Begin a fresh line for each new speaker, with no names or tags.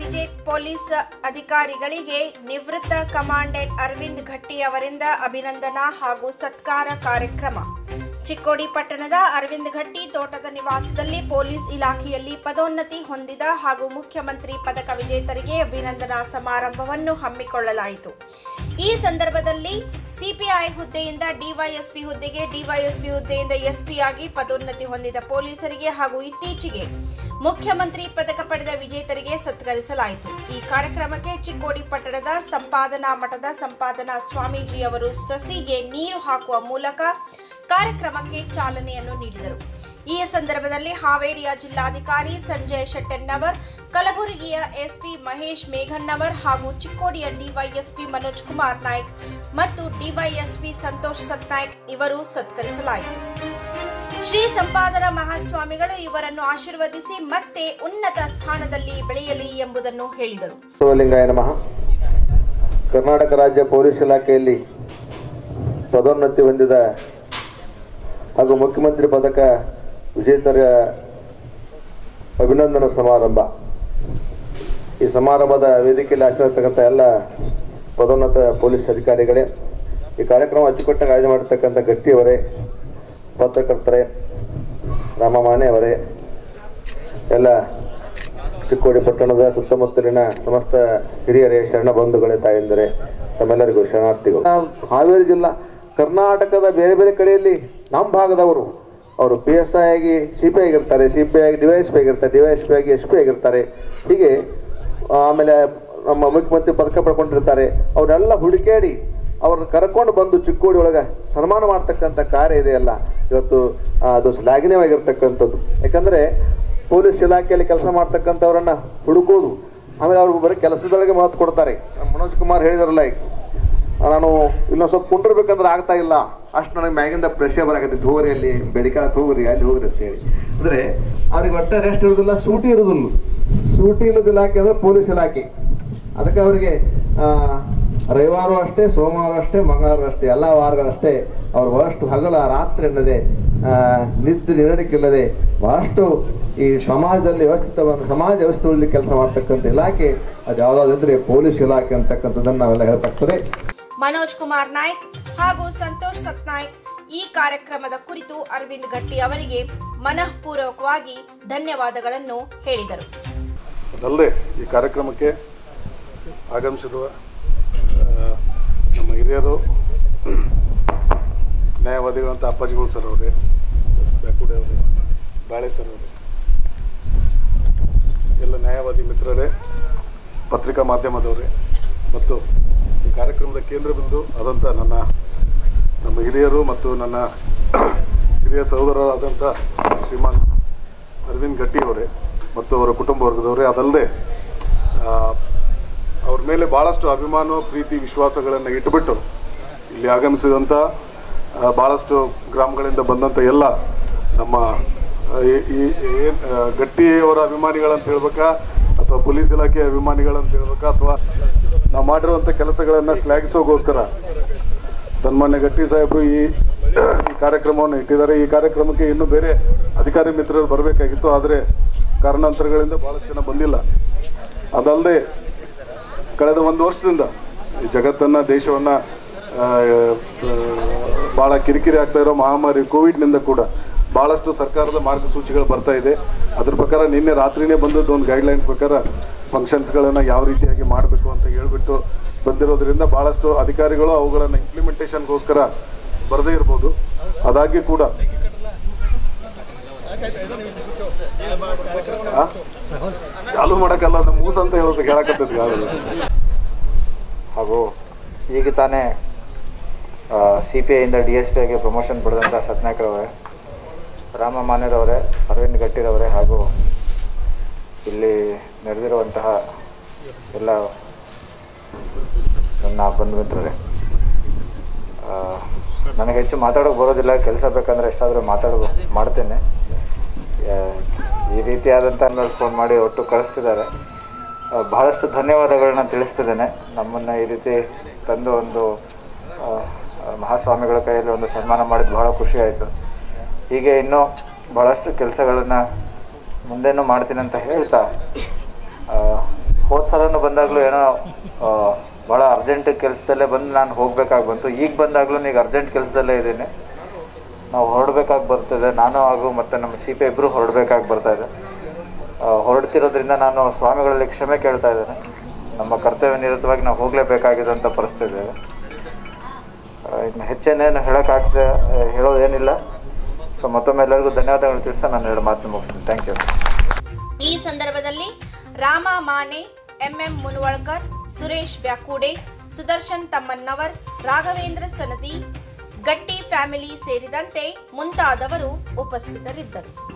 Vijeth police ಅಧಿಕಾರಿಗಳಿಗೆ ನಿವೃತ್ತ commandant Arvind ಘಟ್ಟಿ ಅವರಿಂದ ಅಭಿನಂದನಾ ಹಾಗೂ ಸತ್ಕಾರ ಕಾರ್ಯಕ್ರಮ ಚಿಕ್ಕೋಡಿ ಪಟ್ಟಣದ ಅರವಿಂದ್ ಘಟ್ಟಿ ತೋಟದ ನಿವಾಸದಲ್ಲಿ ಪೊಲೀಸ್ ಇಲಾಖೆಯಲ್ಲಿ ಪದೋನ್ನತಿ ಹೊಂದಿದ ಹಾಗೂ ಮುಖ್ಯಮಂತ್ರಿ ಪದಕ ವಿಜೇತರಿಗೆ ಅಭಿನಂದನಾ ಸಮಾರಂಭವನ್ನು ಹಮ್ಮಿಕೊಳ್ಳಲಾಯಿತು ಈ ಸಂದರ್ಭದಲ್ಲಿ ಸಿಪಿಐ ಹುದ್ದೆಯಿಂದ ಡಿವೈಎಸ್ಪಿ ಹುದ್ದೆಗೆ ಡಿವೈಎಸ್ಪಿ ಹುದ್ದೆಯಿಂದ ಎಸ್ಪಿ ಆಗಿ ಪದೋನ್ನತಿ ಹೊಂದಿದ ಪೊಲೀಸರಿಗೆ ಹಾಗೂ ಇತ್ತೀಚೆಗೆ ಮುಖ್ಯಮಂತ್ರಿ ಪದಕ ಪಡೆದ ವಿಜೇತರಿಗೆ ಸತ್ಕರಿಸಲಾಯಿತು ಈ ಕಾರ್ಯಕ್ರಮಕ್ಕೆ ಚಿಕ್ಕೋಡಿ ಪಟ್ಟಣದ ಸಂಪಾದನಾ ಮಠದ ಸಂಪಾದನಾ ಸ್ವಾಮೀಜಿ ಅವರು ಸಸಿಗೆ ನೀರು ಹಾಕುವ ಮೂಲಕ ಕಾರ್ಯಕ್ರಮಕ್ಕೆ ಚಾಲನೆಯನ್ನು ನೀಡಿದರು ಈ ಸಂದರ್ಭದಲ್ಲಿ ಹಾವೇರಿಯ ಜಿಲ್ಲಾಧಿಕಾರಿ ಸಂಜಯ್ ಶೆಟ್ಟೆನ್ನವರ್ ಕಲಬುರಗಿಯ ಎಸ್ಪಿ ಮಹೇಶ್ ಮೇಘನ್ನವರ್ ಹಾಗೂ ಚಿಕ್ಕೋಡಿಯ ಡಿವೈಎಸ್ಪಿ ಮನೋಜ್ ಕುಮಾರ್ ನಾಯ್ಕ್ ಮತ್ತು ಡಿವೈಎಸ್ಪಿ ಸಂತೋಷ್ ಸತ್ನಾಯ್ಕ್ ಇವರು ಸತ್ಕರಿಸಲಾಯಿತು ಶ್ರೀ ಸಂಪಾದನ ಮಹಾಸ್ವಾಮಿಗಳು ಇವರನ್ನು ಆಶೀರ್ವದಿಸಿ ಮತ್ತೆ ಉನ್ನತ ಸ್ಥಾನದಲ್ಲಿ ಬೆಳೆಯಲಿ ಎಂಬುದನ್ನು ಹೇಳಿದರು
ಶಿವಲಿಂಗಾಯ ನಮಃ ಕರ್ನಾಟಕ ರಾಜ್ಯ ಪೊಲೀಸ್ ಇಲಾಖೆಯಲ್ಲಿ ಪದೋನ್ನತಿ ಹೊಂದಿದ ಹಾಗೂ ಮುಖ್ಯಮಂತ್ರಿ ಪದಕ ವಿಜೇತರ ಅಭಿನಂದನಾ ಸಮಾರಂಭ ಈ ಸಮಾರಂಭದ ವೇದಿಕೆಯಲ್ಲಿ ಆಚರಿರ್ತಕ್ಕಂಥ ಎಲ್ಲ ಪದೋನ್ನತ ಪೊಲೀಸ್ ಅಧಿಕಾರಿಗಳೇ ಈ ಕಾರ್ಯಕ್ರಮ ಅಚ್ಚುಕಟ್ಟಾಗಿ ಆಯೋಜನೆ ಮಾಡಿರ್ತಕ್ಕಂಥ ಗಟ್ಟಿಯವರೇ ಪತ್ರಕರ್ತರೇ ರಾಮಮಾನೆ ಅವರೇ ಎಲ್ಲ ಚಿಕ್ಕೋಡಿ ಪಟ್ಟಣದ ಸುತ್ತಮುತ್ತಲಿನ ಸಮಸ್ತ ಹಿರಿಯರೇ ಶರಣ ಬಂಧುಗಳೇ ತಾಯಂದರೆ ತಮ್ಮೆಲ್ಲರಿಗೂ ಶರಣಾರ್ಥಿಗಳು ನಾವು ಹಾವೇರಿ ಜಿಲ್ಲಾ ಕರ್ನಾಟಕದ ಬೇರೆ ಬೇರೆ ಕಡೆಯಲ್ಲಿ ನಮ್ಮ ಭಾಗದವರು ಅವರು ಪಿ ಎಸ್ ಐ ಆಗಿ ಸಿ ಪಿ ಆಗಿರ್ತಾರೆ ಸಿ ಪಿ ಆಗಿ ಡಿವೈಸ್ ಪಿ ಆಗಿರ್ತಾರೆ ಡಿವೈಸ್ ಪಿ ಆಗಿ ಎಸ್ ಪಿ ಆಗಿರ್ತಾರೆ ಹೀಗೆ ಆಮೇಲೆ ನಮ್ಮ ಮುಖ್ಯಮಂತ್ರಿ ಪದಕ ಪಡ್ಕೊಂಡಿರ್ತಾರೆ ಅವರೆಲ್ಲ ಹುಡುಕಾಡಿ ಅವ್ರನ್ನ ಕರ್ಕೊಂಡು ಬಂದು ಚಿಕ್ಕೋಡಿ ಒಳಗೆ ಸನ್ಮಾನ ಮಾಡ್ತಕ್ಕಂಥ ಕಾರ್ಯ ಇದೆಯಲ್ಲ ಇವತ್ತು ಆ, ಅದು ಶ್ಲಾಘನೀಯವಾಗಿರ್ತಕ್ಕಂಥದ್ದು ಯಾಕಂದರೆ ಪೊಲೀಸ್ ಇಲಾಖೆಯಲ್ಲಿ ಕೆಲಸ ಮಾಡ್ತಕ್ಕಂಥವ್ರನ್ನ ಹುಡುಕೋದು ಆಮೇಲೆ ಅವ್ರಿಗೆ ಬರೀ ಕೆಲಸದೊಳಗೆ ಮಹತ್ವ ಕೊಡ್ತಾರೆ ನಮ್ಮ ಮನೋಜ್ ಕುಮಾರ್ ಹೇಳಿದಾರಲ್ಲ ಈಗ ನಾನು ಇಲ್ಲೊಂದು ಸ್ವಲ್ಪ ಕುಂಡಿರ್ಬೇಕಂದ್ರೆ ಆಗ್ತಾ ಇಲ್ಲ ಅಷ್ಟು ನನಗೆ ಮ್ಯಾಗಿಂದ ಪ್ರೆಷರ್ ಬರಾಕತ್ತೆ ಹೋಗ್ರಿ ಅಲ್ಲಿ ಬೆಡಿಕಾಲಕ್ಕೆ ಹೋಗ್ರಿ ಅಲ್ಲಿ ಹೋಗ್ರಿ ಅಂತ ಹೇಳಿ ಅಂದರೆ ಅವ್ರಿಗೆ ಒಟ್ಟೆ ರೆಸ್ಟ್ ಇರೋದಿಲ್ಲ ಸೂಟಿ ಇರೋದಿಲ್ಲ ಸೂಟಿ ಇಲ್ಲದ ಇಲಾಖೆ ಅಂದ್ರೆ ಪೊಲೀಸ್ ಇಲಾಖೆ ಅದಕ್ಕೆ ಅವರಿಗೆ ಆ, ರವಿವಾರ ಅಷ್ಟೇ ಸೋಮವಾರ ಅಷ್ಟೇ ಮಂಗಳವಾರ ಅಷ್ಟೇ ಎಲ್ಲ ವಾರಗಳಷ್ಟೇ ಅವ್ರು ಬಹಳಷ್ಟು ಹಗಲ ರಾತ್ರಿ ಎನ್ನದೆ ಆ, ನಿದ್ದೆ ನಿರಡಿಕಿಲ್ಲದೆ ಬಹಳಷ್ಟು ಈ ಸಮಾಜದಲ್ಲಿ ವ್ಯವಸ್ಥಿತವನ್ನು ಸಮಾಜ ವ್ಯವಸ್ಥೆಯಲ್ಲಿ ಕೆಲಸ ಮಾಡ್ತಕ್ಕಂಥ ಇಲಾಖೆ ಅದು ಯಾವುದಾದ್ರೆ ಪೊಲೀಸ್ ಇಲಾಖೆ ಅಂತಕ್ಕಂಥದ್ದನ್ನು ನಾವೆಲ್ಲ ಹೇಳ್ತಕ್ಕಂಥದ್ದೇ
ಮನೋಜ್ ಕುಮಾರ್ ನಾಯ್ಕ್ ಹಾಗೂ ಸಂತೋಷ್ ಸತ್ನಾಯ್ಕ್ ಈ ಕಾರ್ಯಕ್ರಮದ ಕುರಿತು ಅರವಿಂದ್ ಘಟ್ಟಿ ಅವರಿಗೆ ಮನಃಪೂರ್ವಕವಾಗಿ ಧನ್ಯವಾದಗಳನ್ನು ಹೇಳಿದರು
ಅದಲ್ಲದೆ ಈ ಕಾರ್ಯಕ್ರಮಕ್ಕೆ ಆಗಮಿಸಿರುವ ಆ, ನಮ್ಮ ಹಿರಿಯರು ನ್ಯಾಯವಾದಿಗಳಂತ ಅಪ್ಪಾಜಿಗಳು ಸರ್ ಅವರೇ ಎಸ್ ಬ್ಯಾಕುಡೆ ಅವರೇ ಬಾಳೆ ಸರ್ ಅವರೇ ಎಲ್ಲ ನ್ಯಾಯವಾದಿ ಮಿತ್ರರೇ ಪತ್ರಿಕಾ ಮಾಧ್ಯಮದವರೇ ಮತ್ತು ಈ ಕಾರ್ಯಕ್ರಮದ ಕೇಂದ್ರ ಬಿಂದು ಆದಂಥ ನನ್ನ ನಮ್ಮ ಹಿರಿಯರು ಮತ್ತು ನನ್ನ ಹಿರಿಯ ಸಹೋದರರಾದಂಥ ಶ್ರೀಮಾನ್ ಅರವಿಂದ್ ಗಟ್ಟಿ ಅವರೇ ಮತ್ತು ಅವರ ಕುಟುಂಬ ವರ್ಗದವರೇ ಅದಲ್ಲದೆ ಅವ್ರ ಮೇಲೆ ಭಾಳಷ್ಟು ಅಭಿಮಾನ ಪ್ರೀತಿ ವಿಶ್ವಾಸಗಳನ್ನು ಇಟ್ಟುಬಿಟ್ಟು ಇಲ್ಲಿ ಆಗಮಿಸಿದಂಥ ಆ, ಭಾಳಷ್ಟು ಗ್ರಾಮಗಳಿಂದ ಬಂದಂಥ ಎಲ್ಲ ನಮ್ಮ ಆ, ಈ- ಈ ಏನ್ ಆ, ಗಟ್ಟಿಯವರ ಅಭಿಮಾನಿಗಳಂತ ಹೇಳ್ಬೇಕಾ ಅಥವಾ ಪೊಲೀಸ್ ಇಲಾಖೆಯ ಅಭಿಮಾನಿಗಳಂತ ಹೇಳ್ಬೇಕಾ ಅಥವಾ ನಾವು ಮಾಡಿರುವಂಥ ಕೆಲಸಗಳನ್ನು ಶ್ಲಾಘಿಸೋಗೋಸ್ಕರ ಸನ್ಮಾನ್ಯ ಗಟ್ಟಿ ಸಾಹೇಬರು ಈ ಈ ಕಾರ್ಯಕ್ರಮವನ್ನು ಇಟ್ಟಿದ್ದಾರೆ ಈ ಕಾರ್ಯಕ್ರಮಕ್ಕೆ ಇನ್ನೂ ಬೇರೆ ಅಧಿಕಾರಿ ಮಿತ್ರರು ಬರಬೇಕಾಗಿತ್ತು ಆದರೆ ಕಾರಣಾಂತರಗಳಿಂದ ಭಾಳಷ್ಟು ಜನ ಬಂದಿಲ್ಲ ಅದಲ್ಲದೆ ಕಳೆದ ಒಂದು ವರ್ಷದಿಂದ ಈ ಜಗತ್ತನ್ನು ದೇಶವನ್ನು ಭಾಳ ಕಿರಿಕಿರಿ ಆಗ್ತಾ ಇರೋ ಮಹಾಮಾರಿ ಕೋವಿಡ್ನಿಂದ ಕೂಡ ಭಾಳಷ್ಟು ಸರ್ಕಾರದ ಮಾರ್ಗಸೂಚಿಗಳು ಬರ್ತಾ ಇದೆ ಅದ್ರ ಪ್ರಕಾರ ನಿನ್ನೆ ರಾತ್ರಿನೇ ಬಂದದ್ದು ಒಂದು ಗೈಡ್ಲೈನ್ ಪ್ರಕಾರ ಫಂಕ್ಷನ್ಸ್ಗಳನ್ನು ಯಾವ ರೀತಿಯಾಗಿ ಮಾಡಬೇಕು ಅಂತ ಹೇಳ್ಬಿಟ್ಟು ಬಂದಿರೋದ್ರಿಂದ ಭಾಳಷ್ಟು ಅಧಿಕಾರಿಗಳು ಅವುಗಳನ್ನು ಇಂಪ್ಲಿಮೆಂಟೇಷನ್ಗೋಸ್ಕರ ಬರದೇ ಇರ್ಬೋದು ಅದಾಗಿ ಕೂಡ ಆ? ಚಾಲು ಮಾಡಕ್ಕಲ್ಲ ಅದು ಮೂಸ್ ಅಂತ ಹೇಳೋದಕ್ಕೆ ಹೇಳಕತ್ತೈತಿ ಆಗಲ್ಲ
ಹಾಗೂ ಈಗ ತಾನೇ ಸಿ ಪಿ ಐಯಿಂದ ಡಿ ಎಸ್ ಪಿ ಆಗಿ ಪ್ರಮೋಷನ್ ಪಡೆದಂಥ ಸತ್ನಾಯ್ಕರವರೇ ರಾಮ ಮಾನ್ಯರವರೇ ಅರವಿಂದ್ ಗಟ್ಟಿರವರೇ ಹಾಗೂ ಇಲ್ಲಿ ನೆರೆದಿರುವಂತಹ ಎಲ್ಲ ನನ್ನ ಬಂಧು ಮಿತ್ರರೇ ಆ, ನನಗೆ ಹೆಚ್ಚು ಮಾತಾಡೋಕೆ ಬರೋದಿಲ್ಲ ಕೆಲಸ ಬೇಕಂದ್ರೆ ಎಷ್ಟಾದರೂ ಮಾತಾಡೋ ಮಾಡ್ತೇನೆ ಆ, ಈ ರೀತಿಯಾದಂಥ ಫೋನ್ ಮಾಡಿ ಒಟ್ಟು ಕಳಿಸ್ತಿದ್ದಾರೆ ಆ, ಬಹಳಷ್ಟು ಧನ್ಯವಾದಗಳನ್ನ ತಿಳಿಸ್ತಿದ್ದೇನೆ ನಮ್ಮನ್ನು ಈ ರೀತಿ ತಂದು ಒಂದು ಆ, ಮಹಾಸ್ವಾಮಿಗಳ ಕೈಯಲ್ಲಿ ಒಂದು ಸನ್ಮಾನ ಮಾಡಿದ್ದು ಬಹಳ ಖುಷಿ ಆಯಿತು ಹೀಗೆ ಇನ್ನೂ ಬಹಳಷ್ಟು ಕೆಲಸಗಳನ್ನು ಮುಂದೇನೂ ಮಾಡ್ತೀನಿ ಅಂತ ಹೇಳ್ತಾ ಆ, ಹೋದ ಸಲನೂ ಬಂದಾಗಲೂ ಏನೋ ಆ, ಭಾಳ ಅರ್ಜೆಂಟ್ ಕೆಲಸದಲ್ಲೇ ಬಂದು ನಾನು ಹೋಗ್ಬೇಕಾಗಿ ಬಂತು ಈಗ ಬಂದಾಗಲೂ ಈಗ ಅರ್ಜೆಂಟ್ ಕೆಲಸದಲ್ಲೇ ಇದ್ದೀನಿ ನಾವು ಹೊರಡ್ಬೇಕಾಗಿ ಬರ್ತಿದೆ ನಾನು ಹಾಗೂ ಮತ್ತು ನಮ್ಮ ಸಿ ಪಿ ಇಬ್ಬರು ಹೊರಡ್ಬೇಕಾಗಿ ಬರ್ತಾ ಇದೆ ಆ, ಹೊರಡ್ತಿರೋದ್ರಿಂದ ನಾನು ಸ್ವಾಮಿಗಳಲ್ಲಿ ಕ್ಷಮೆ ಕೇಳ್ತಾ ಇದ್ದೇನೆ ನಮ್ಮ ಕರ್ತವ್ಯ ನಿರತವಾಗಿ ನಾವು ಹೋಗಲೇಬೇಕಾಗಿದ್ದಂಥ ಪರಿಸ್ಥಿತಿ ಇದೆ ಆ, ಇನ್ನು ಹೆಚ್ಚೇನೇನು ಹೇಳೋಕ್ಕಾಗ್ತದೆ ಹೇಳೋದೇನಿಲ್ಲ ಸೊ ಮತ್ತೊಮ್ಮೆ ಎಲ್ಲರಿಗೂ ಧನ್ಯವಾದಗಳು ತಿಳಿಸ್ತಾ ನಾನು ಎರಡು ಮಾತನ್ನು ಮುಗಿಸ್ತೀನಿ ಥ್ಯಾಂಕ್ ಯು
ಈ ಸಂದರ್ಭದಲ್ಲಿ ರಾಮ ಮಾನೆ ಎಂಎಂ ಮುನವಳ್ಕರ್ ಸುರೇಶ್ ಬ್ಯಾಕೂಡೆ ಸುದರ್ಶನ್ ತಮ್ಮನ್ನವರ್ ರಾಘವೇಂದ್ರ ಸನದಿ ಗಟ್ಟಿ ಫ್ಯಾಮಿಲಿ ಸೇರಿದಂತೆ ಮುಂತಾದವರು ಉಪಸ್ಥಿತರಿದ್ದರು